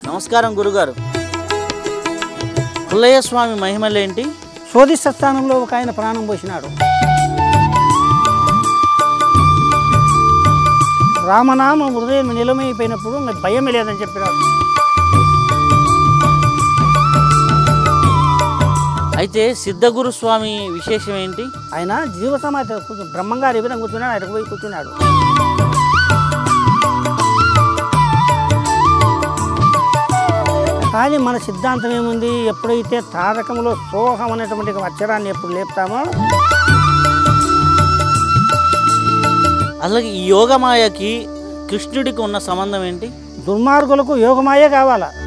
నమస్కారం గురుగారు పుల్లయ్య స్వామి మహిమలేంటి శోధిష్ట స్థానంలో ఒక ఆయన ప్రాణం పోసినాడు రామనామం హృదయం నిలమైపోయినప్పుడు ఇంకా భయం లేదని చెప్పినాడు అయితే సిద్ధగురు స్వామి విశేషం ఏంటి ఆయన జీవ సమాధి కూర్చొని బ్రహ్మంగారు ఏ విధంగా కూర్చున్నాడు ఆయనకు పోయి కూర్చున్నాడు కానీ మన సిద్ధాంతం ఏముంది ఎప్పుడైతే తారకంలో సోహం అనేటువంటి ఒక అక్షరాన్ని ఎప్పుడు లేపుతామో అలాగే ఈ యోగమాయకి కృష్ణుడికి ఉన్న సంబంధం ఏంటి దుర్మార్గులకు యోగమాయే కావాలా